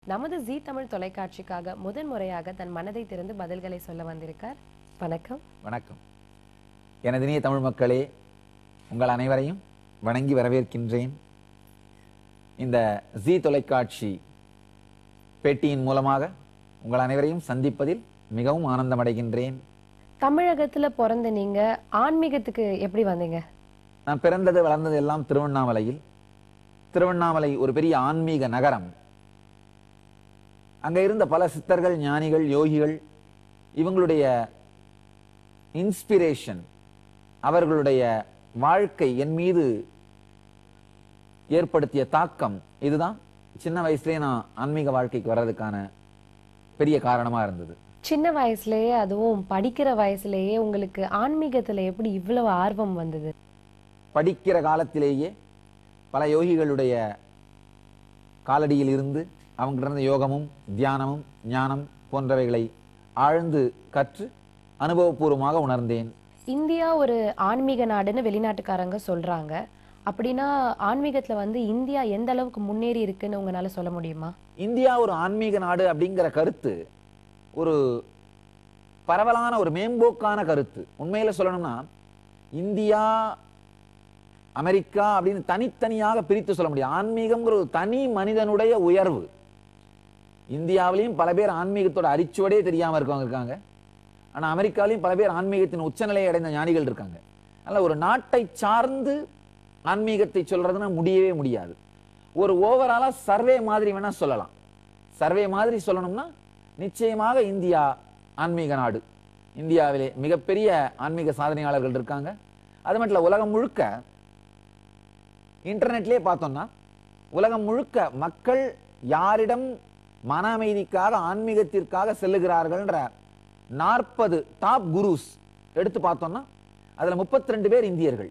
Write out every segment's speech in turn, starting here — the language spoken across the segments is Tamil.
நமது ஜீ தமிழ் தொலைக்காட்சிக்காக முதன் முறையாக தன் மனதை திறந்து பதில்களை சொல்ல வந்திருக்கார் வணக்கம் வணக்கம் எனது இனிய தமிழ் மக்களே உங்கள் அனைவரையும் வணங்கி வரவேற்கின்றேன் இந்த ஜீ தொலைக்காட்சி பேட்டியின் மூலமாக உங்கள் அனைவரையும் சந்திப்பதில் மிகவும் ஆனந்தமடைகின்றேன் தமிழகத்துல பிறந்த நீங்க ஆன்மீகத்துக்கு எப்படி வந்தீங்க நான் பிறந்தது வளர்ந்தது எல்லாம் திருவண்ணாமலையில் திருவண்ணாமலை ஒரு பெரிய ஆன்மீக நகரம் அங்க இருந்த பல சித்தர்கள் ஞானிகள் யோகிகள் இவங்களுடைய இன்ஸ்பிரேஷன் அவர்களுடைய வாழ்க்கை என் மீது ஏற்படுத்திய தாக்கம் இதுதான் சின்ன வயசுலயே நான் ஆன்மீக வாழ்க்கைக்கு வர்றதுக்கான பெரிய காரணமா இருந்தது சின்ன வயசுலயே அதுவும் படிக்கிற வயசுலயே உங்களுக்கு ஆன்மீகத்துல எப்படி இவ்வளவு ஆர்வம் வந்தது படிக்கிற காலத்திலேயே பல யோகிகளுடைய காலடியில் இருந்து அவங்கிட்ட இருந்த யோகமும் தியானமும் ஞானம் போன்றவைகளை ஆழ்ந்து கற்று அனுபவபூர்வமாக உணர்ந்தேன் இந்தியா ஒரு ஆன்மீக நாடுன்னு வெளிநாட்டுக்காரங்க சொல்றாங்க அப்படின்னா ஆன்மீகத்துல வந்து இந்தியா எந்த அளவுக்கு முன்னேறி இருக்குன்னு உங்களால சொல்ல முடியுமா இந்தியா ஒரு ஆன்மீக நாடு அப்படிங்கிற கருத்து ஒரு பரவலான ஒரு மேம்போக்கான கருத்து உண்மையில சொல்லணும்னா இந்தியா அமெரிக்கா அப்படின்னு தனித்தனியாக பிரித்து சொல்ல முடியும் ஆன்மீகம்ங்கிற ஒரு தனி மனிதனுடைய உயர்வு இந்தியாவிலையும் பல பேர் ஆன்மீகத்தோட அரிச்சுவடே தெரியாம இருக்கவங்க இருக்காங்க ஆனா அமெரிக்காவிலையும் பல பேர் ஆன்மீகத்தின் உச்சநிலையை அடைந்த ஞானிகள் இருக்காங்க அதனால ஒரு நாட்டை சார்ந்து ஆன்மீகத்தை சொல்றதுன்னா முடியவே முடியாது ஒரு ஓவராலா சர்வே மாதிரி வேணா சொல்லலாம் சர்வே மாதிரி சொல்லணும்னா நிச்சயமாக இந்தியா ஆன்மீக நாடு இந்தியாவிலே மிகப்பெரிய ஆன்மீக சாதனையாளர்கள் இருக்காங்க அது மட்டும் இல்ல உலகம் முழுக்க இன்டர்நெட்லயே பார்த்தோம்னா உலகம் முழுக்க மக்கள் யாரிடம் மன அமைதிக்காக ஆன்மீகத்திற்காக செல்லுகிறார்கள்ன்ற நாற்பது டாப் குருஸ் எடுத்து பார்த்தோம்னா அதுல 32 பேர் இந்தியர்கள்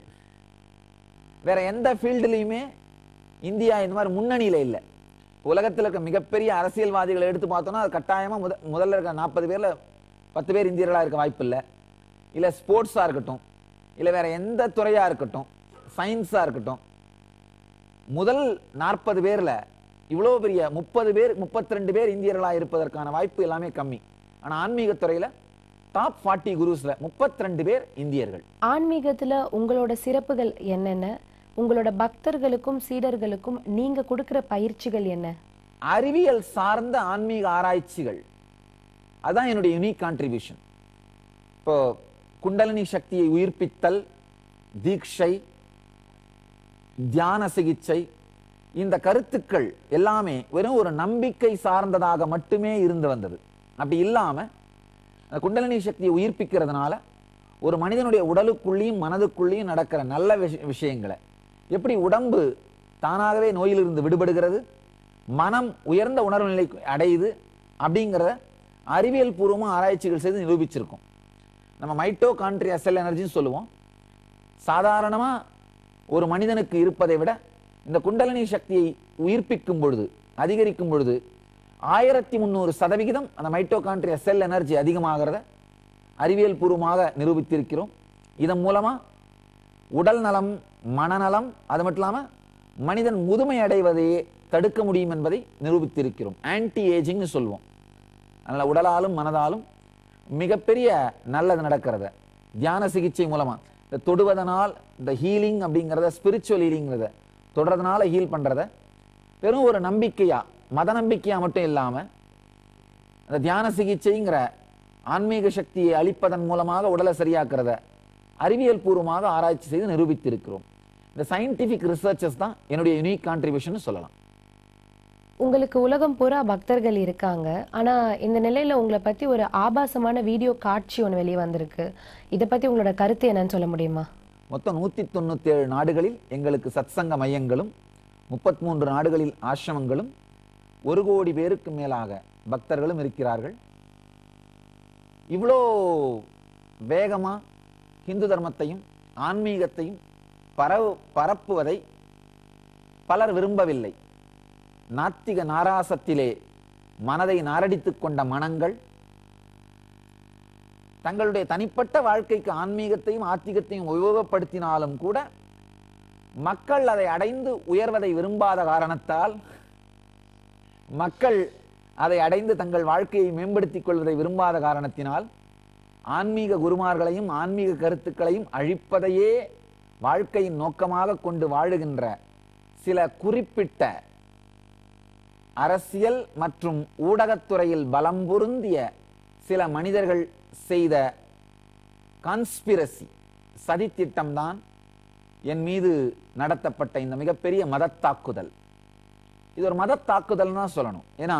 வேற எந்த ஃபீல்டுலையுமே இந்தியா இந்த மாதிரி முன்னணியில இல்லை உலகத்தில் இருக்க மிகப்பெரிய அரசியல்வாதிகளை எடுத்து பார்த்தோம்னா அது கட்டாயமா முத முதல்ல இருக்க நாற்பது பேர்ல பத்து பேர் இந்தியர்களா இருக்க வாய்ப்பு இல்லை இல்ல ஸ்போர்ட்ஸா இருக்கட்டும் இல்ல வேற எந்த துறையா இருக்கட்டும் சயின்ஸா இருக்கட்டும் முதல் நாற்பது பேர்ல இவ்வளவு பெரிய முப்பது பேர் 32 பேர் இந்தியர்களா இருப்பதற்கான வாய்ப்பு எல்லாமே கம்மி ஆனா ஆன்மீக துறையில டாப் ஃபார்ட்டி குருஸ்ல 32 பேர் இந்தியர்கள் ஆன்மீகத்துல உங்களோட சிறப்புகள் என்னென்ன உங்களோட பக்தர்களுக்கும் சீடர்களுக்கும் நீங்க கொடுக்கிற பயிற்சிகள் என்ன அறிவியல் சார்ந்த ஆன்மீக ஆராய்ச்சிகள் அதான் என்னுடைய யுனிக் கான்ட்ரிபியூஷன் இப்போ குண்டலினி சக்தியை உயிர்ப்பித்தல் தீட்சை தியான சிகிச்சை இந்த கருத்துக்கள் எல்லாமே வெறும் ஒரு நம்பிக்கை சார்ந்ததாக மட்டுமே இருந்து வந்தது அப்படி இல்லாம அந்த குண்டலினி சக்தியை உயிர்ப்பிக்கிறதுனால ஒரு மனிதனுடைய உடலுக்குள்ளேயும் மனதுக்குள்ளேயும் நடக்கிற நல்ல விஷ- விஷயங்களை எப்படி உடம்பு தானாகவே நோயிலிருந்து விடுபடுகிறது மனம் உயர்ந்த உணர்வு நிலை அடையுது அப்படிங்கிறத அறிவியல் பூர்வமா ஆராய்ச்சிகள் செய்து நிரூபிச்சிருக்கோம் நம்ம மைட்டோகாண்ட்ரியா செல் எனர்ஜின்னு சொல்லுவோம் சாதாரணமா ஒரு மனிதனுக்கு இருப்பதை விட இந்த குண்டலினி சக்தியை உயிர்ப்பிக்கும் பொழுது அதிகரிக்கும் பொழுது ஆயிரத்தி முந்நூறு சதவிகிதம் அந்த மைட்டோகாண்ட்ரியா செல் எனர்ஜி அதிகமாகிறத அறிவியல் பூர்வமாக நிரூபித்திருக்கிறோம் இதன் மூலமா உடல் நலம் மனநலம் அது மட்டும் இல்லாம மனிதன் முதுமை அடைவதையே தடுக்க முடியும் என்பதை நிரூபித்திருக்கிறோம் ஆன்டி ஏஜிங்னு சொல்லுவோம் அதனால உடலாலும் மனதாலும் மிகப்பெரிய நல்லது நடக்கிறத தியான சிகிச்சை மூலமா இந்த தொடுவதனால் இந்த ஹீலிங் அப்படிங்கிறத ஸ்பிரிச்சுவல் ஹீலிங்கிறத தொடுறதுனால ஹீல் பண்றத வெறும் ஒரு நம்பிக்கையா மத நம்பிக்கையா மட்டும் இல்லாம அந்த தியான சிகிச்சைங்கிற ஆன்மீக சக்தியை அளிப்பதன் மூலமாக உடலை சரியாக்குறத அறிவியல் பூர்வமாக ஆராய்ச்சி செய்து நிரூபித்திருக்கிறோம் இந்த சயின்டிபிக் ரிசர்ச்சஸ் தான் என்னுடைய யூனிக் கான்ட்ரிபியூஷன் சொல்லலாம் உங்களுக்கு உலகம் பூரா பக்தர்கள் இருக்காங்க ஆனா இந்த நிலையில உங்களை பத்தி ஒரு ஆபாசமான வீடியோ காட்சி ஒன்று வெளியே வந்திருக்கு இதை பத்தி உங்களோட கருத்து என்னன்னு சொல்ல முடியுமா மொத்தம் நூத்தி தொண்ணூத்தி ஏழு நாடுகளில் எங்களுக்கு சத்சங்க மையங்களும் முப்பத்தி மூன்று நாடுகளில் ஆசிரமங்களும் ஒரு கோடி பேருக்கு மேலாக பக்தர்களும் இருக்கிறார்கள் இவ்வளோ வேகமா இந்து தர்மத்தையும் ஆன்மீகத்தையும் பரவு பரப்புவதை பலர் விரும்பவில்லை நாத்திக நாராசத்திலே மனதை நாரடித்துக் கொண்ட மனங்கள் தங்களுடைய தனிப்பட்ட வாழ்க்கைக்கு ஆன்மீகத்தையும் ஆத்திகத்தையும் உபயோகப்படுத்தினாலும் கூட மக்கள் அதை அடைந்து உயர்வதை விரும்பாத காரணத்தால் மக்கள் அதை அடைந்து தங்கள் வாழ்க்கையை மேம்படுத்திக் கொள்வதை விரும்பாத காரணத்தினால் ஆன்மீக குருமார்களையும் ஆன்மீக கருத்துக்களையும் அழிப்பதையே வாழ்க்கையின் நோக்கமாக கொண்டு வாழுகின்ற சில குறிப்பிட்ட அரசியல் மற்றும் ஊடகத்துறையில் பலம் பொருந்திய சில மனிதர்கள் செய்த கான்ஸ்பிரசி சதித்திட்டம்தான் என் மீது நடத்தப்பட்ட இந்த மிகப்பெரிய மதத் தாக்குதல் இது ஒரு மதத் தாக்குதல் தான் சொல்லணும் ஏன்னா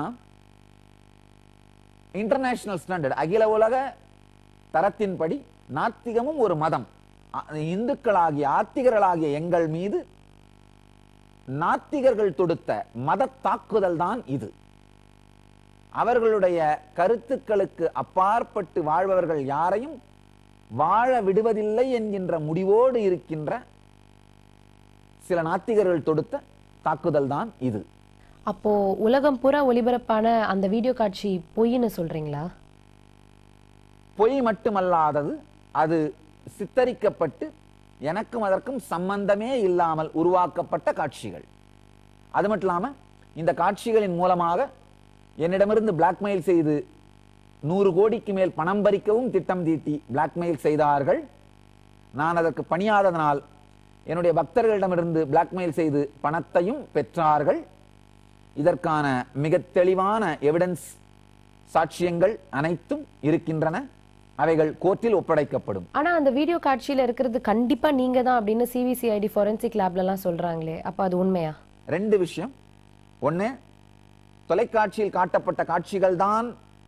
இன்டர்நேஷனல் ஸ்டாண்டர்ட் அகில உலக தரத்தின்படி நாத்திகமும் ஒரு மதம் அ- இந்துக்களாகிய ஆத்திகர்களாகிய எங்கள் மீது நாத்திகர்கள் தொடுத்த மத தாக்குதல் தான் இது அவர்களுடைய கருத்துக்களுக்கு அப்பாற்பட்டு வாழ்பவர்கள் யாரையும் வாழ விடுவதில்லை என்கின்ற முடிவோடு இருக்கின்ற சில நாத்திகர்கள் தொடுத்த தாக்குதல் தான் இது அப்போ உலகம் பூரா ஒளிபரப்பான அந்த வீடியோ காட்சி பொய்ன்னு சொல்றீங்களா பொய் மட்டுமல்லாதது அது சித்தரிக்கப்பட்டு எனக்கும் அதற்கும் சம்பந்தமே இல்லாமல் உருவாக்கப்பட்ட காட்சிகள் அது மட்டும் இல்லாம இந்த காட்சிகளின் மூலமாக என்னிடமிருந்து பிளாக்மெயில் செய்து நூறு கோடிக்கு மேல் பணம் பறிக்கவும் திட்டம் தீட்டி பிளாக்மெயில் செய்தார்கள் நான் அதற்கு பணியாததனால் என்னுடைய பக்தர்களிடமிருந்து பிளாக்மெயில் செய்து பணத்தையும் பெற்றார்கள் இதற்கான மிக தெளிவான எவிடன்ஸ் சாட்சியங்கள் அனைத்தும் இருக்கின்றன அவைகள் கோர்ட்டில் ஒப்படைக்கப்படும் ஆனா அந்த வீடியோ காட்சியில இருக்கிறது கண்டிப்பா நீங்க தான் அப்படின்னு சிவிசிஐடி ஃபோரன்சிக் லேப்ல எல்லாம் சொல்றாங்களே அப்ப அது உண்மையா ரெண்டு விஷயம் ஒண்ணு தொலைக்காட்சியில் காட்டப்பட்ட காட்சிகள் தான்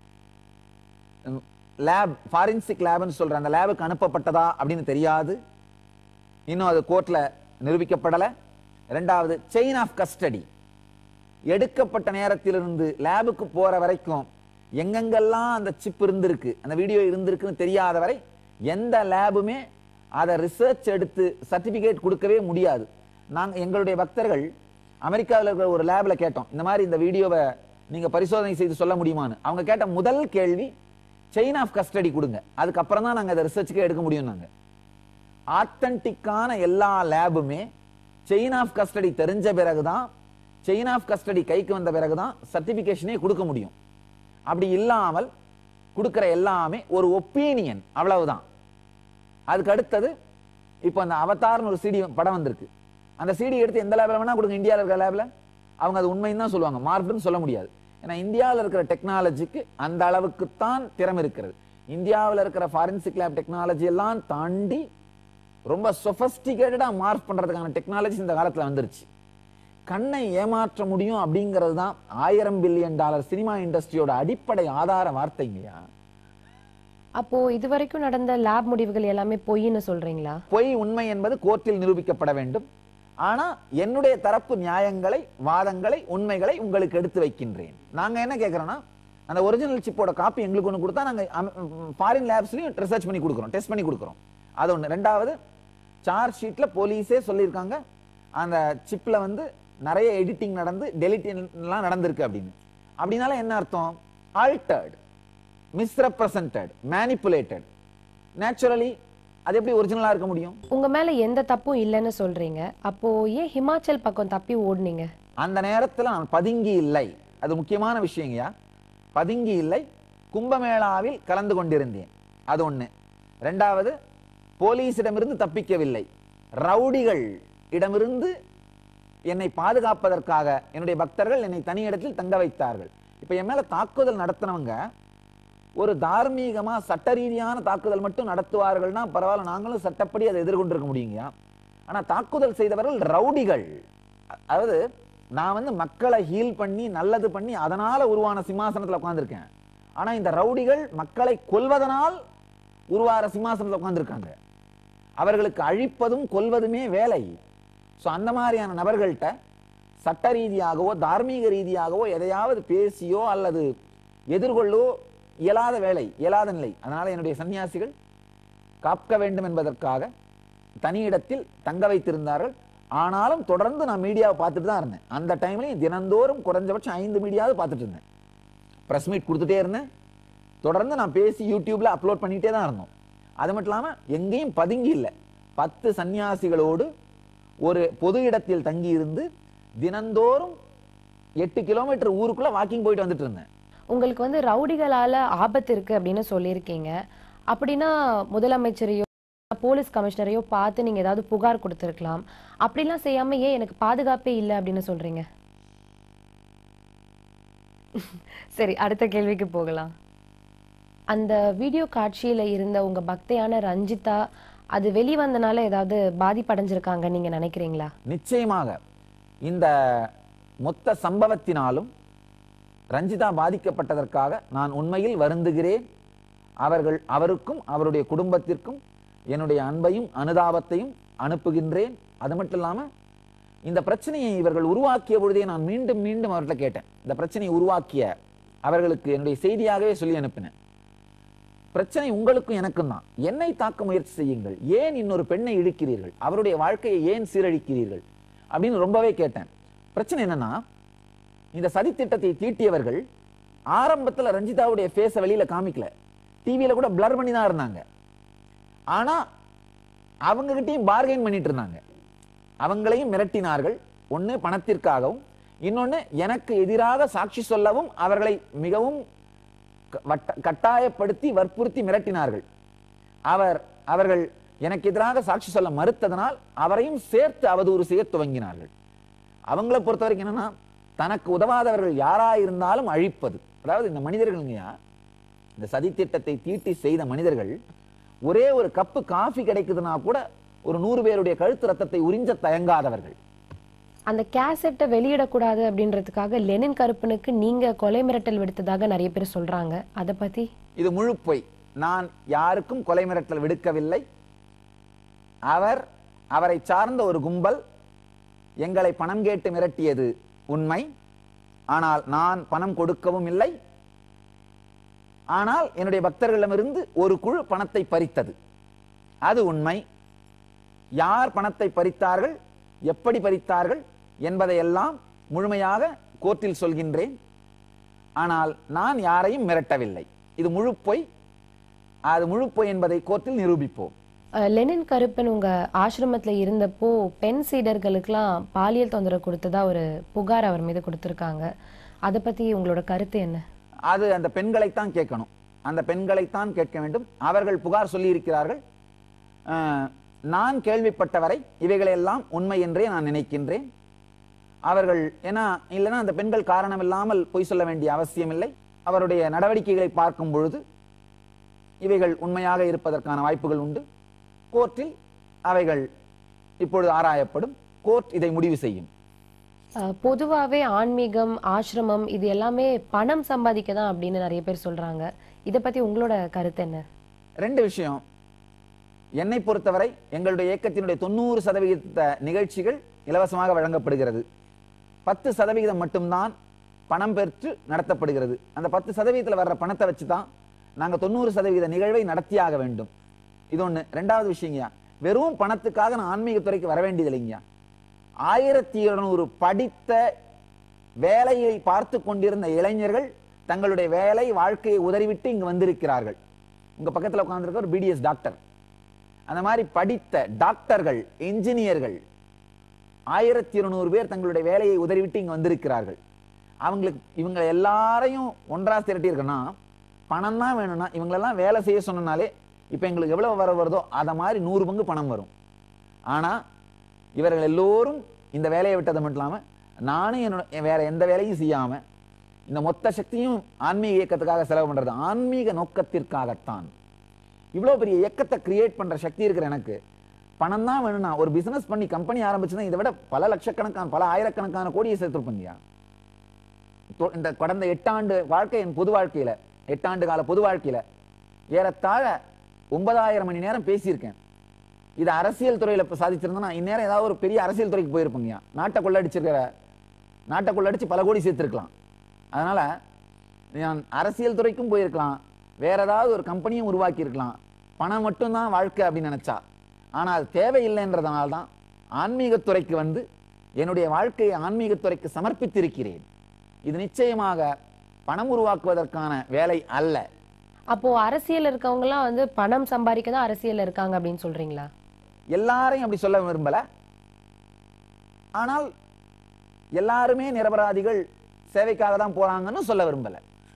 லேப் ஃபாரன்சிக் லேப்னு சொல்ற அந்த லேபுக்கு அனுப்பப்பட்டதா அப்படின்னு தெரியாது இன்னும் அது கோர்ட்ல நிரூபிக்கப்படல ரெண்டாவது செயின் ஆஃப் கஸ்டடி எடுக்கப்பட்ட நேரத்திலிருந்து லேபுக்கு போற வரைக்கும் எங்கெங்கெல்லாம் அந்த சிப் இருந்திருக்கு அந்த வீடியோ இருந்திருக்குன்னு தெரியாத வரை எந்த லேபுமே அதை ரிசர்ச் எடுத்து சர்டிபிகேட் கொடுக்கவே முடியாது நாங்க எங்களுடைய பக்தர்கள் அமெரிக்காவில் இருக்கிற ஒரு லேப்ல கேட்டோம் இந்த மாதிரி இந்த வீடியோவை நீங்க பரிசோதனை செய்து சொல்ல முடியுமான்னு அவங்க கேட்ட முதல் கேள்வி செயின் ஆஃப் கஸ்டடி கொடுங்க அதுக்கப்புறம் தான் நாங்க அதை ரிசர்ச்சுக்கே எடுக்க முடியும் நாங்க ஆத்தன்டிக்கான எல்லா லேபுமே செயின் ஆஃப் கஸ்டடி தெரிஞ்ச பிறகுதான் செயின் ஆஃப் கஸ்டடி கைக்கு வந்த பிறகுதான் சர்டிபிகேஷனே கொடுக்க முடியும் அப்படி இல்லாமல் கொடுக்கிற எல்லாமே ஒரு ஒப்பீனியன் அவ்வளவுதான் அதுக்கு அடுத்தது இப்போ அந்த அவதார்னு ஒரு சிடி படம் வந்திருக்கு அந்த சிடி எடுத்து எந்த லேபில் வேணா கொடுங்க இந்தியாவில் இருக்கிற லேபில் அவங்க அது உண்மைன்னு தான் சொல்லுவாங்க மார்க்னு சொல்ல முடியாது ஏன்னா இந்தியாவில் இருக்கிற டெக்னாலஜிக்கு அந்த அளவுக்கு தான் திறமை இருக்கிறது இந்தியாவில் இருக்கிற ஃபாரன்சிக் லேப் டெக்னாலஜி எல்லாம் தாண்டி ரொம்ப சொபஸ்டிகேட்டடா மார்க் பண்றதுக்கான டெக்னாலஜி இந்த காலத்துல வந்துருச்சு கண்ணை ஏமாற்ற முடியும் அப்படிங்கிறது தான் ஆயிரம் பில்லியன் டாலர் சினிமா இண்டஸ்ட்ரியோட அடிப்படை ஆதார வார்த்தைங்கய்யா அப்போ இதுவரைக்கும் நடந்த லேப் முடிவுகள் எல்லாமே பொய்ன்னு சொல்றீங்களா பொய் உண்மை என்பது கோர்ட்டில் நிரூபிக்கப்பட வேண்டும் ஆனா என்னுடைய தரப்பு நியாயங்களை வாதங்களை உண்மைகளை உங்களுக்கு எடுத்து வைக்கின்றேன் நாங்க என்ன கேக்குறோம்னா அந்த ஒரிஜினல் சிப்போட காப்பி எங்களுக்கு ஒன்று கொடுத்தா நாங்க ஃபாரின் லேப்ஸ்லயும் ரிசர்ச் பண்ணி கொடுக்குறோம் டெஸ்ட் பண்ணி கொடுக்குறோம் அது ஒண்ணு ரெண்டாவது சார்ஜ் ஷீட்ல போலீஸே சொல்லியிருக்காங்க அந்த சிப்ல வந்து நிறைய எடிட்டிங் நடந்து டெலிட் எல்லாம் நடந்திருக்கு அப்படின்னு அப்படின்னால என்ன அர்த்தம் ஆல்டர்ட் மிஸ்ரெப்ரசன்டட் மேனிப்புலேட்டட் நேச்சுரலி அது எப்படி ஒரிஜினலா இருக்க முடியும் உங்க மேல எந்த தப்பும் இல்லைன்னு சொல்றீங்க அப்போ ஏன் ஹிமாச்சல் பக்கம் தப்பி ஓடுனீங்க அந்த நேரத்தில் நான் பதுங்கி இல்லை அது முக்கியமான விஷயங்கய்யா பதுங்கி இல்லை கும்பமேளாவில் கலந்து கொண்டிருந்தேன் அது ஒண்ணு ரெண்டாவது போலீஸிடமிருந்து தப்பிக்கவில்லை ரவுடிகள் இடமிருந்து என்னை பாதுகாப்பதற்காக என்னுடைய பக்தர்கள் என்னை தனி இடத்தில் தங்க வைத்தார்கள் இப்ப என் மேல தாக்குதல் நடத்தினவங்க ஒரு தார்மீகமா சட்ட ரீதியான தாக்குதல் மட்டும் நடத்துவார்கள்னா பரவாயில்ல நாங்களும் சட்டப்படி அதை எதிர்கொண்டிருக்க முடியுங்கய்யா ஆனா தாக்குதல் செய்தவர்கள் ரவுடிகள் அ- அதாவது நான் வந்து மக்களை ஹீல் பண்ணி நல்லது பண்ணி அதனால உருவான சிம்மாசனத்துல உட்கார்ந்திருக்கேன் ஆனா இந்த ரவுடிகள் மக்களை கொல்வதனால் உருவாகிற சிம்மாசனத்துல உட்கார்ந்திருக்காங்க அவர்களுக்கு அழிப்பதும் கொல்வதுமே வேலை சோ அந்த மாதிரியான நபர்கள்ட்ட சட்ட ரீதியாகவோ தார்மீக ரீதியாகவோ எதையாவது பேசியோ அல்லது எதிர்கொள்ளோ இயலாத வேலை இயலாத நிலை அதனால என்னுடைய சன்னியாசிகள் காக்க வேண்டும் என்பதற்காக தனி இடத்தில் தங்க வைத்திருந்தார்கள் ஆனாலும் தொடர்ந்து நான் மீடியாவை பார்த்துட்டு தான் இருந்தேன் அந்த டைம்லயும் தினந்தோறும் குறைஞ்சபட்சம் ஐந்து மீடியாவது பார்த்துட்டு இருந்தேன் ப்ரெஸ் மீட் கொடுத்துட்டே இருந்தேன் தொடர்ந்து நான் பேசி யூடியூப்ல அப்லோட் பண்ணிட்டே தான் இருந்தோம் அது மட்டும் இல்லாம எங்கேயும் பதுங்கி இல்லை பத்து சன்னியாசிகளோடு ஒரு பொது இடத்தில் தங்கி இருந்து தினந்தோறும் எட்டு கிலோமீட்டர் ஊருக்குள்ள வாக்கிங் போயிட்டு வந்துட்டு இருந்தேன் உங்களுக்கு வந்து ரவுடிகளால ஆபத்து இருக்கு அப்படின்னு சொல்லியிருக்கீங்க அப்படின்னா முதலமைச்சரையோ போலீஸ் கமிஷனரையோ பார்த்து நீங்க ஏதாவது புகார் கொடுத்துருக்கலாம் அப்படிலாம் செய்யாம ஏன் எனக்கு பாதுகாப்பே இல்லை அப்படின்னு சொல்றீங்க சரி அடுத்த கேள்விக்கு போகலாம் அந்த வீடியோ காட்சியில இருந்த உங்க பக்தையான ரஞ்சிதா அது வெளிவந்தனால ஏதாவது பாதிப்படைஞ்சிருக்காங்க நீங்க நினைக்கிறீங்களா நிச்சயமாக இந்த மொத்த சம்பவத்தினாலும் ரஞ்சிதா பாதிக்கப்பட்டதற்காக நான் உண்மையில் வருந்துகிறேன் அவர்கள் அவருக்கும் அவருடைய குடும்பத்திற்கும் என்னுடைய அன்பையும் அனுதாபத்தையும் அனுப்புகின்றேன் அது மட்டும் இல்லாம இந்த பிரச்சனையை இவர்கள் உருவாக்கிய பொழுதே நான் மீண்டும் மீண்டும் அவர்கிட்ட கேட்டேன் இந்த பிரச்சனையை உருவாக்கிய அவர்களுக்கு என்னுடைய செய்தியாகவே சொல்லி அனுப்பினேன் பிரச்சனை உங்களுக்கும் எனக்கும் தான் என்னை தாக்க முயற்சி செய்யுங்கள் ஏன் இன்னொரு பெண்ணை இழுக்கிறீர்கள் அவருடைய வாழ்க்கையை ஏன் சீரழிக்கிறீர்கள் அப்படின்னு ரொம்பவே கேட்டேன் பிரச்சனை என்னன்னா இந்த சதித்திட்டத்தை தீட்டியவர்கள் ஆரம்பத்துல ரஞ்சிதாவுடைய ஃபேஸ வெளியில காமிக்கல டிவியில கூட பிளர் பண்ணி தான் இருந்தாங்க ஆனா அவங்க கிட்டயும் பார்கெயின் பண்ணிட்டு இருந்தாங்க அவங்களையும் மிரட்டினார்கள் ஒண்ணு பணத்திற்காகவும் இன்னொன்னு எனக்கு எதிராக சாட்சி சொல்லவும் அவர்களை மிகவும் க- வட்ட- கட்டாயப்படுத்தி வற்புறுத்தி மிரட்டினார்கள் அவர் அவர்கள் எனக்கு எதிராக சாட்சி சொல்ல மறுத்ததனால் அவரையும் சேர்த்து அவதூறு செய்ய துவங்கினார்கள் அவங்கள பொறுத்த வரைக்கும் என்னன்னா தனக்கு உதவாதவர்கள் யாரா இருந்தாலும் அழிப்பது அதாவது இந்த மனிதர்கள்ங்கயா இந்த சதித்திட்டத்தை தீட்டி செய்த மனிதர்கள் ஒரே ஒரு கப்பு காஃபி கிடைக்குதுன்னா கூட ஒரு நூறு பேருடைய கழுத்து ரத்தத்தை உறிஞ்ச தயங்காதவர்கள் அந்த கேசட்டை வெளியிடக்கூடாது அப்படின்றதுக்காக லெனின் கருப்பனுக்கு நீங்க கொலை மிரட்டல் விடுத்ததாக நிறைய பேர் சொல்றாங்க அதை பத்தி இது முழு பொய் நான் யாருக்கும் கொலை மிரட்டல் விடுக்கவில்லை அவர் அவரை சார்ந்த ஒரு கும்பல் எங்களை பணம் கேட்டு மிரட்டியது உண்மை ஆனால் நான் பணம் கொடுக்கவும் இல்லை ஆனால் என்னுடைய பக்தர்களிடமிருந்து ஒரு குழு பணத்தை பறித்தது அது உண்மை யார் பணத்தை பறித்தார்கள் எப்படி பறித்தார்கள் என்பதையெல்லாம் முழுமையாக கோர்ட்டில் சொல்கின்றேன் ஆனால் நான் யாரையும் மிரட்டவில்லை இது முழு பொய் அது முழு பொய் என்பதை கோர்ட்டில் நிரூபிப்போம் அஹ், லெனின் கருப்பன் உங்க ஆசிரமத்துல இருந்தப்போ பெண் சீடர்களுக்கெல்லாம் பாலியல் தொந்தரவு கொடுத்ததா ஒரு புகார் அவர் மீது கொடுத்திருக்காங்க அதை பத்தி உங்களோட கருத்து என்ன அது அந்த பெண்களைத்தான் கேட்கணும் அந்த பெண்களைத்தான் கேட்க வேண்டும் அவர்கள் புகார் சொல்லி இருக்கிறார்கள் அஹ், நான் கேள்விப்பட்டவரை இவைகளெல்லாம் உண்மை என்றே நான் நினைக்கின்றேன் அவர்கள் ஏன்னா இல்லைன்னா அந்த பெண்கள் காரணம் இல்லாமல் பொய் சொல்ல வேண்டிய அவசியமில்லை அவருடைய நடவடிக்கைகளை பார்க்கும் பொழுது இவைகள் உண்மையாக இருப்பதற்கான வாய்ப்புகள் உண்டு கோர்ட்டில் அவைகள் இப்பொழுது ஆராயப்படும் கோர்ட் இதை முடிவு செய்யும் அஹ், பொதுவாவே ஆன்மீகம் ஆசிரமம் இது எல்லாமே பணம் சம்பாதிக்க தான் அப்படின்னு நிறைய பேர் சொல்றாங்க இதை பத்தி உங்களோட கருத்து என்ன ரெண்டு விஷயம் என்னை பொறுத்தவரை எங்களுடைய இயக்கத்தினுடைய தொண்ணூறு சதவிகித நிகழ்ச்சிகள் இலவசமாக வழங்கப்படுகிறது பத்து சதவிகிதம் மட்டும்தான் பணம் பெற்று நடத்தப்படுகிறது அந்த பத்து சதவீதத்தில் வர்ற பணத்தை வச்சு தான் நாங்கள் தொண்ணூறு சதவீத நிகழ்வை நடத்தியாக வேண்டும் இது ஒன்று ரெண்டாவது விஷயங்கய்யா வெறும் பணத்துக்காக நான் ஆன்மீகத்துறைக்கு வர வேண்டியது இல்லைங்கய்யா ஆயிரத்தி இருநூறு படித்த வேலையை பார்த்து கொண்டிருந்த இளைஞர்கள் தங்களுடைய வேலை வாழ்க்கையை உதறிவிட்டு இங்கு வந்திருக்கிறார்கள் உங்க பக்கத்துல உட்கார்ந்திருக்க ஒரு பிடிஎஸ் டாக்டர் அந்த மாதிரி படித்த டாக்டர்கள் இன்ஜினியர்கள் ஆயிரத்தி இருநூறு பேர் தங்களுடைய வேலையை உதறிவிட்டு இங்க வந்திருக்கிறார்கள் அவங்களுக்கு இவங்க எல்லாரையும் ஒன்றா திரட்டி இருக்குன்னா பணம் தான் வேணும்னா இவங்களெல்லாம் வேலை செய்ய சொன்னனாலே இப்போ எங்களுக்கு எவ்வளவு வர வருதோ அதை மாதிரி நூறு பங்கு பணம் வரும் ஆனா இவர்கள் எல்லோரும் இந்த வேலையை விட்டது மட்டும் இல்லாம நானும் என்னோட வேற எந்த வேலையும் செய்யாம இந்த மொத்த சக்தியும் ஆன்மீக இயக்கத்துக்காக செலவு பண்றது ஆன்மீக நோக்கத்திற்காகத்தான் இவ்வளவு பெரிய இயக்கத்தை கிரியேட் பண்ற சக்தி இருக்கிற எனக்கு பணம் தான் வேணும்னா ஒரு பிசினஸ் பண்ணி கம்பெனி ஆரம்பிச்சுன்னா இதை விட பல லட்சக்கணக்கான பல ஆயிரக்கணக்கான கோடியை சேர்த்திருப்பீங்க தொ- இந்த கடந்த எட்டாண்டு வாழ்க்கை என் பொது வாழ்க்கையில எட்டாண்டு கால பொது வாழ்க்கையில ஏறத்தாழ ஒன்பதாயிரம் மணி நேரம் பேசியிருக்கேன் இது அரசியல் துறையில இப்ப சாதிச்சிருந்தா இந்நேரம் ஏதாவது ஒரு பெரிய அரசியல் துறைக்கு போயிருப்பீங்க நாட்டை கொள்ளடிச்சிருக்கிற நாட்டை கொள்ளடிச்சு பல கோடி சேர்த்திருக்கலாம் அதனால நான் அரசியல் துறைக்கும் போயிருக்கலாம் வேற ஏதாவது ஒரு கம்பெனியும் உருவாக்கி இருக்கலாம் பணம் மட்டும்தான் வாழ்க்கை அப்படின்னு நினைச்சா ஆனா அது தேவையில்லைன்றதுனால தான் ஆன்மீகத்துறைக்கு வந்து என்னுடைய வாழ்க்கையை ஆன்மீகத்துறைக்கு சமர்ப்பித்திருக்கிறேன் இது நிச்சயமாக பணம் உருவாக்குவதற்கான வேலை அல்ல அப்போ அரசியல் இருக்கவங்க எல்லாம் வந்து பணம் சம்பாதிக்க தான் அரசியல்ல இருக்காங்க அப்படின்னு சொல்றீங்களா எல்லாரையும் அப்படி சொல்ல விரும்பல ஆனால் எல்லாருமே நிரபராதிகள் சேவைக்காக தான் போறாங்கன்னு சொல்ல விரும்பல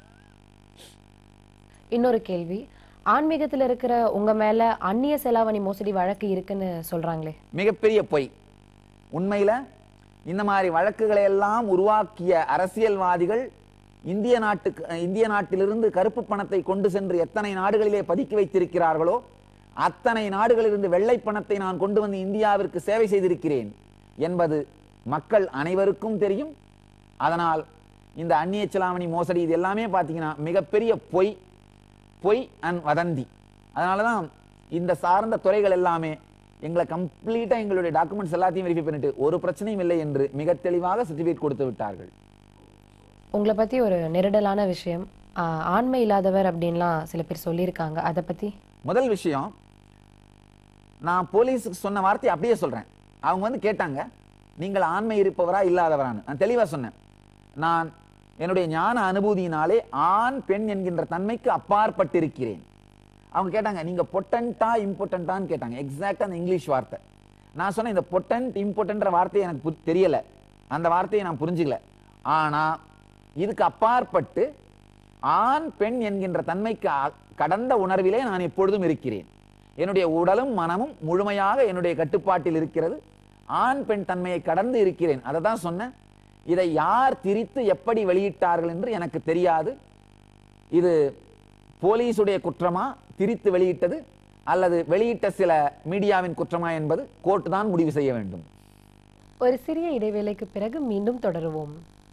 இன்னொரு கேள்வி ஆன்மீகத்துல இருக்கிற உங்க மேல அந்நிய செலாவணி மோசடி வழக்கு இருக்குன்னு சொல்றாங்களே மிகப்பெரிய பொய் உண்மையில இந்த மாதிரி வழக்குகளை எல்லாம் உருவாக்கிய அரசியல்வாதிகள் இந்திய நாட்டுக்கு இந்திய நாட்டிலிருந்து கருப்பு பணத்தை கொண்டு சென்று எத்தனை நாடுகளிலே பதுக்கி வைத்திருக்கிறார்களோ அத்தனை நாடுகளிலிருந்து வெள்ளை பணத்தை நான் கொண்டு வந்து இந்தியாவிற்கு சேவை செய்திருக்கிறேன் என்பது மக்கள் அனைவருக்கும் தெரியும் அதனால் இந்த அந்நிய செலாவணி மோசடி இது எல்லாமே பார்த்தீங்கன்னா மிகப்பெரிய பொய் பொய் அண்ட் வதந்தி அதனால தான் இந்த சார்ந்த துறைகள் எல்லாமே எங்களை கம்ப்ளீட்டாக எங்களுடைய டாக்குமெண்ட்ஸ் எல்லாத்தையும் வெரிஃபை பண்ணிட்டு ஒரு பிரச்சனையும் இல்லை என்று மிக தெளிவாக சர்டிஃபிகேட் கொடுத்து விட்டார்கள் உங்களை பத்தி ஒரு நெருடலான விஷயம் ஆஹ், ஆண்மை இல்லாதவர் அப்படின்லாம் சில பேர் சொல்லியிருக்காங்க அதை பத்தி முதல் விஷயம் நான் போலீஸுக்கு சொன்ன வார்த்தையை அப்படியே சொல்றேன் அவங்க வந்து கேட்டாங்க நீங்கள் ஆண்மை இருப்பவரா இல்லாதவரான்னு நான் தெளிவா சொன்னேன் நான் என்னுடைய ஞான அனுபூதியினாலே ஆண் பெண் என்கின்ற தன்மைக்கு அப்பாற்பட்டிருக்கிறேன் அவங்க கேட்டாங்க நீங்க பொட்டன்ட்டா இம்பார்ட்டன்ட்டான்னு கேட்டாங்க எக்ஸாக்டா அந்த இங்கிலீஷ் வார்த்தை நான் சொன்னேன் இந்த பொட்டன்ட் இம்பார்ட்டன்ற வார்த்தை எனக்கு பு- தெரியல அந்த வார்த்தையை நான் புரிஞ்சுக்கல ஆனா இதுக்கு அப்பாற்பட்டு ஆண் பெண் என்கின்ற தன்மைக்கு அ- கடந்த உணர்விலே நான் எப்பொழுதும் இருக்கிறேன் என்னுடைய உடலும் மனமும் முழுமையாக என்னுடைய கட்டுப்பாட்டில் இருக்கிறது ஆண் பெண் தன்மையை கடந்து இருக்கிறேன் அதை தான் சொன்னேன் இதை யார் திரித்து எப்படி வெளியிட்டார்கள் என்று எனக்கு தெரியாது இது போலீசுடைய குற்றமா திரித்து வெளியிட்டது அல்லது வெளியிட்ட சில மீடியாவின் குற்றமா என்பது கோர்ட் தான் முடிவு செய்ய வேண்டும் ஒரு சிறிய இடைவேளைக்கு பிறகு மீண்டும் தொடருவோம்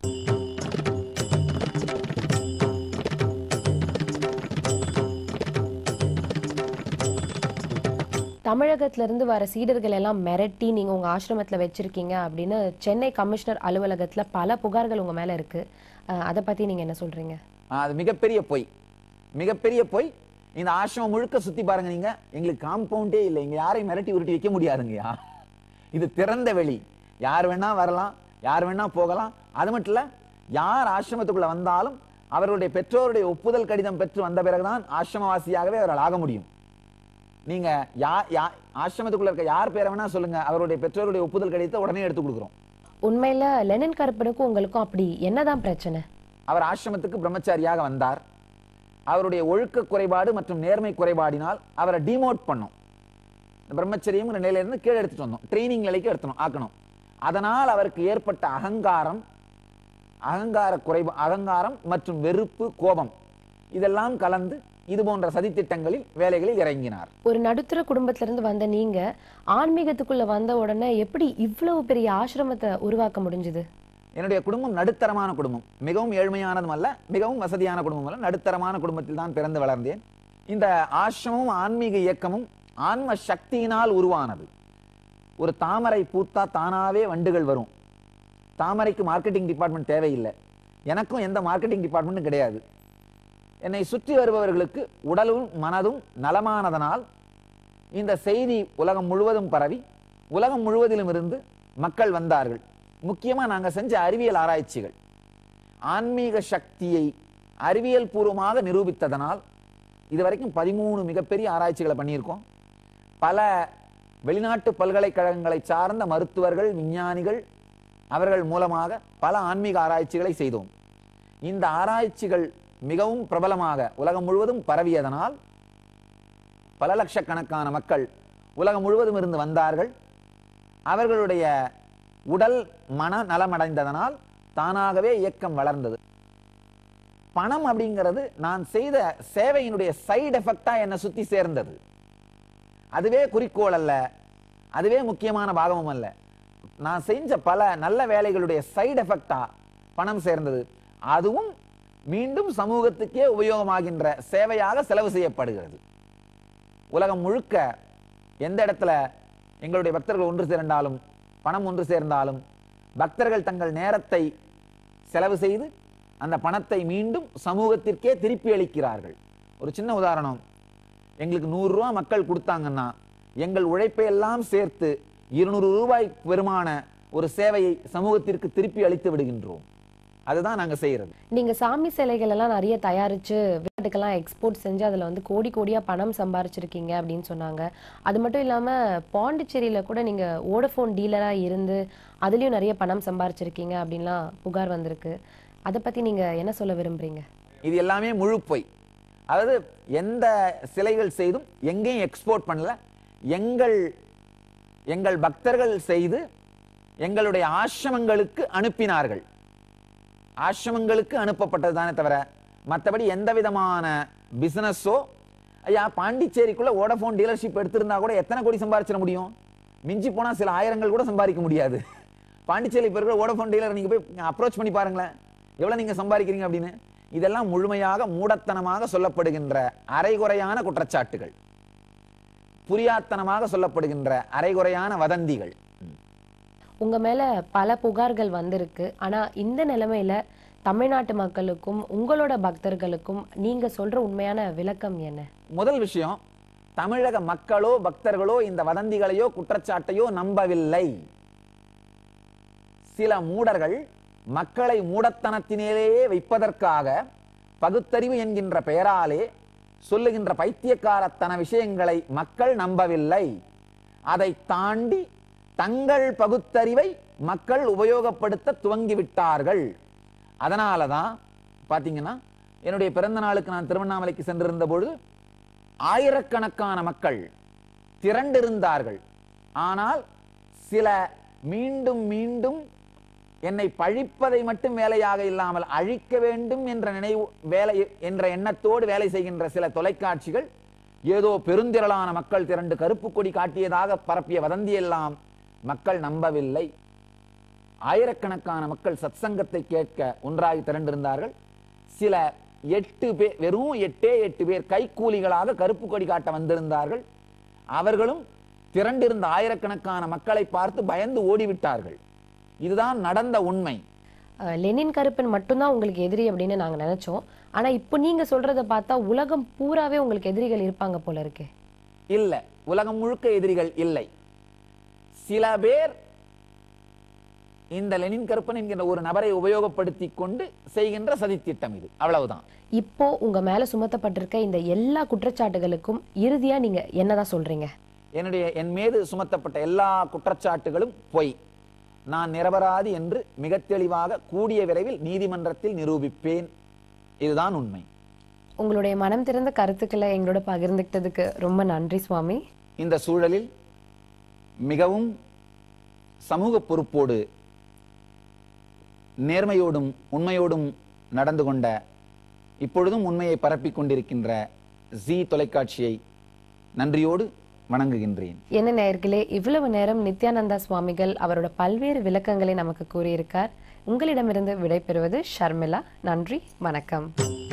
தமிழகத்துல இருந்து வர சீடர்கள் எல்லாம் மிரட்டி நீங்க உங்க ஆசிரமத்துல வச்சிருக்கீங்க அப்படின்னு சென்னை கமிஷனர் அலுவலகத்துல பல புகார்கள் உங்க மேல இருக்கு அஹ், அதை பத்தி நீங்க என்ன சொல்றீங்க ஆ, அது மிகப்பெரிய பொய் மிகப்பெரிய பொய் இந்த ஆசிரமம் முழுக்க சுத்தி பாருங்க நீங்க எங்களுக்கு காம்பவுண்டே இல்லை இங்க யாரையும் மிரட்டி உருட்டி வைக்க முடியாதுங்கய்யா இது திறந்த வெளி யார் வேணா வரலாம் யார் வேணா போகலாம் அது மட்டும் இல்ல யார் ஆசிரமத்துக்குள்ள வந்தாலும் அவர்களுடைய பெற்றோருடைய ஒப்புதல் கடிதம் பெற்று வந்த பிறகுதான் ஆசிரமவாசியாகவே அவர்கள் ஆக முடியும் நீங்க யா யா ஆசிரமத்துக்குள்ள இருக்க யார் பேரை வேணா சொல்லுங்க அவருடைய பெற்றோருடைய ஒப்புதல் கடிதத்தை உடனே எடுத்து கொடுக்குறோம் உண்மையில லெனின் கருப்பனுக்கும் உங்களுக்கும் அப்படி என்னதான் பிரச்சனை அவர் ஆசிரமத்துக்கு பிரம்மச்சாரியாக வந்தார் அவருடைய ஒழுக்க குறைபாடு மற்றும் நேர்மை குறைபாடினால் அவரை டிமோட் பண்ணோம் இந்த பிரம்மச்சரியம் நிலையிலிருந்து கீழே எடுத்துட்டு வந்தோம் ட்ரைனிங் நிலைக்கு எடுத்தணும் ஆக்கணும் அதனால் அவருக்கு ஏற்பட்ட அகங்காரம் அகங்கார குறைபா அகங்காரம் மற்றும் வெறுப்பு கோபம் இதெல்லாம் கலந்து இது போன்ற சதித்திட்டங்களில் வேலைகளில் இறங்கினார் ஒரு நடுத்தர குடும்பத்துல இருந்து வந்த நீங்க ஆன்மீகத்துக்குள்ள வந்த உடனே எப்படி இவ்வளவு பெரிய ஆசிரமத்தை உருவாக்க முடிஞ்சது என்னுடைய குடும்பம் நடுத்தரமான குடும்பம் மிகவும் ஏழ்மையானதும் அல்ல மிகவும் வசதியான குடும்பம் அல்ல நடுத்தரமான குடும்பத்தில் தான் பிறந்து வளர்ந்தேன் இந்த ஆசிரமும் ஆன்மீக இயக்கமும் ஆன்ம சக்தியினால் உருவானது ஒரு தாமரை பூத்தா தானாவே வண்டுகள் வரும் தாமரைக்கு மார்க்கெட்டிங் டிபார்ட்மெண்ட் தேவையில்லை எனக்கும் எந்த மார்க்கெட்டிங் டிபார்ட்மெண்ட்டும் கிடையாது என்னை சுற்றி வருபவர்களுக்கு உடலும் மனதும் நலமானதனால் இந்த செய்தி உலகம் முழுவதும் பரவி உலகம் முழுவதிலும் இருந்து மக்கள் வந்தார்கள் முக்கியமா நாங்க செஞ்ச அறிவியல் ஆராய்ச்சிகள் ஆன்மீக சக்தியை அறிவியல் பூர்வமாக நிரூபித்ததனால் இதுவரைக்கும் பதிமூணு மிகப்பெரிய ஆராய்ச்சிகளை பண்ணியிருக்கோம் பல வெளிநாட்டு பல்கலைக்கழகங்களை சார்ந்த மருத்துவர்கள் விஞ்ஞானிகள் அவர்கள் மூலமாக பல ஆன்மீக ஆராய்ச்சிகளை செய்தோம் இந்த ஆராய்ச்சிகள் மிகவும் பிரபலமாக உலகம் முழுவதும் பரவியதனால் பல லட்சக்கணக்கான மக்கள் உலகம் முழுவதும் இருந்து வந்தார்கள் அவர்களுடைய உடல் மன நலமடைந்ததனால் தானாகவே இயக்கம் வளர்ந்தது பணம் அப்படிங்கிறது நான் செய்த சேவையினுடைய சைடு எஃபெக்டா என்னை சுத்தி சேர்ந்தது அதுவே குறிக்கோள் அல்ல அதுவே முக்கியமான பாகமும் அல்ல நான் செஞ்ச பல நல்ல வேலைகளுடைய சைடு எஃபெக்டா பணம் சேர்ந்தது அதுவும் மீண்டும் சமூகத்துக்கே உபயோகமாகின்ற சேவையாக செலவு செய்யப்படுகிறது உலகம் முழுக்க எந்த இடத்துல எங்களுடைய பக்தர்கள் ஒன்று சேர்ந்தாலும் பணம் ஒன்று சேர்ந்தாலும் பக்தர்கள் தங்கள் நேரத்தை செலவு செய்து அந்த பணத்தை மீண்டும் சமூகத்திற்கே திருப்பி அளிக்கிறார்கள் ஒரு சின்ன உதாரணம் எங்களுக்கு நூறு ரூபா மக்கள் கொடுத்தாங்கன்னா எங்கள் உழைப்பை எல்லாம் சேர்த்து இருநூறு ரூபாய் பெருமான ஒரு சேவையை சமூகத்திற்கு திருப்பி அளித்து விடுகின்றோம் அதுதான் நாங்க செய்யறது நீங்க சாமி சிலைகள் எல்லாம் நிறைய தயாரிச்சு வெளிநாட்டுக்கெல்லாம் எக்ஸ்போர்ட் செஞ்சு அதுல வந்து கோடி கோடியா பணம் சம்பாரிச்சிருக்கீங்க அப்படின்னு சொன்னாங்க அது மட்டும் இல்லாம பாண்டிச்சேரியில கூட நீங்க ஓடஃபோன் டீலரா இருந்து அதுலயும் நிறைய பணம் சம்பாரிச்சிருக்கீங்க அப்படின்லாம் புகார் வந்திருக்கு அதை பத்தி நீங்க என்ன சொல்ல விரும்புறீங்க இது எல்லாமே முழு பொய் அதாவது எந்த சிலைகள் செய்தும் எங்கேயும் எக்ஸ்போர்ட் பண்ணல எங்கள் எங்கள் பக்தர்கள் செய்து எங்களுடைய ஆசிரமங்களுக்கு அனுப்பினார்கள் ஆசிரமங்களுக்கு அனுப்பப்பட்டது தானே தவிர மற்றபடி எந்த விதமான பிசினஸோ ஐயா பாண்டிச்சேரிக்குள்ள ஓடஃபோன் டீலர்ஷிப் எடுத்திருந்தா கூட எத்தனை கோடி சம்பாதிச்சிட முடியும் மிஞ்சி போனா சில ஆயிரங்கள் கூட சம்பாதிக்க முடியாது பாண்டிச்சேரி இப்போ இருக்கிற ஓடஃபோன் டீலர் நீங்க போய் அப்ரோச் பண்ணி பாருங்களேன் எவ்வளவு நீங்க சம்பாதிக்கிறீங்க அப்படின்னு இதெல்லாம் முழுமையாக மூடத்தனமாக சொல்லப்படுகின்ற அரைகுறையான குற்றச்சாட்டுகள் புரியாத்தனமாக சொல்லப்படுகின்ற அரைகுறையான வதந்திகள் உங்க மேல பல புகார்கள் வந்திருக்கு ஆனா இந்த நிலைமையில தமிழ்நாட்டு மக்களுக்கும் உங்களோட பக்தர்களுக்கும் நீங்க சொல்ற உண்மையான விளக்கம் என்ன முதல் விஷயம் தமிழக மக்களோ பக்தர்களோ இந்த வதந்திகளையோ குற்றச்சாட்டையோ நம்பவில்லை சில மூடர்கள் மக்களை மூடத்தனத்தினேலேயே வைப்பதற்காக பகுத்தறிவு என்கின்ற பெயராலே சொல்லுகின்ற பைத்தியக்காரத்தன விஷயங்களை மக்கள் நம்பவில்லை அதை தாண்டி தங்கள் பகுத்தறிவை மக்கள் உபயோகப்படுத்த துவங்கிவிட்டார்கள் அதனால தான் பார்த்தீங்கன்னா என்னுடைய பிறந்த நாளுக்கு நான் திருவண்ணாமலைக்கு சென்றிருந்த பொழுது ஆயிரக்கணக்கான மக்கள் திரண்டிருந்தார்கள் ஆனால் சில மீண்டும் மீண்டும் என்னை பழிப்பதை மட்டும் வேலையாக இல்லாமல் அழிக்க வேண்டும் என்ற நினைவு வேலை என்ற எண்ணத்தோடு வேலை செய்கின்ற சில தொலைக்காட்சிகள் ஏதோ பெருந்திரளான மக்கள் திரண்டு கருப்பு கொடி காட்டியதாக பரப்பிய வதந்தியெல்லாம் மக்கள் நம்பவில்லை ஆயிரக்கணக்கான மக்கள் சத்சங்கத்தை கேட்க ஒன்றாகி திரண்டிருந்தார்கள் சில எட்டு பேர் வெறும் எட்டே எட்டு பேர் கைக்கூலிகளாக கருப்பு கொடி காட்ட வந்திருந்தார்கள் அவர்களும் திரண்டிருந்த ஆயிரக்கணக்கான மக்களை பார்த்து பயந்து ஓடிவிட்டார்கள் இதுதான் நடந்த உண்மை அஹ், லெனின் கருப்பன் மட்டும்தான் உங்களுக்கு எதிரி அப்படின்னு நாங்க நினைச்சோம் ஆனா இப்போ நீங்க சொல்றத பார்த்தா உலகம் பூராவே உங்களுக்கு எதிரிகள் இருப்பாங்க போல இருக்கே இல்ல உலகம் முழுக்க எதிரிகள் இல்லை சில பேர் இந்த லெனின் கருப்பன் என்கின்ற ஒரு நபரை உபயோகப்படுத்தி கொண்டு செய்கின்ற சதித்திட்டம் இது அவ்வளவுதான் இப்போ உங்க மேல சுமத்தப்பட்டிருக்க இந்த எல்லா குற்றச்சாட்டுகளுக்கும் இறுதியா நீங்க என்னதான் சொல்றீங்க என்னுடைய என் மீது சுமத்தப்பட்ட எல்லா குற்றச்சாட்டுகளும் பொய் நான் நிரபராதி என்று மிக தெளிவாக கூடிய விரைவில் நீதிமன்றத்தில் நிரூபிப்பேன் இதுதான் உண்மை உங்களுடைய மனம் திறந்த கருத்துக்களை எங்களோட பகிர்ந்துக்கிட்டதுக்கு ரொம்ப நன்றி சுவாமி இந்த சூழலில் மிகவும் சமூக பொறுப்போடு நேர்மையோடும் உண்மையோடும் நடந்து கொண்ட இப்பொழுதும் உண்மையை பரப்பிக் கொண்டிருக்கின்ற ஜி தொலைக்காட்சியை நன்றியோடு வணங்குகின்றேன் என்ன நேயர்களே இவ்வளவு நேரம் நித்யானந்தா சுவாமிகள் அவரோட பல்வேறு விளக்கங்களை நமக்கு கூறியிருக்கார் உங்களிடமிருந்து விடைபெறுவது ஷர்மிளா நன்றி வணக்கம்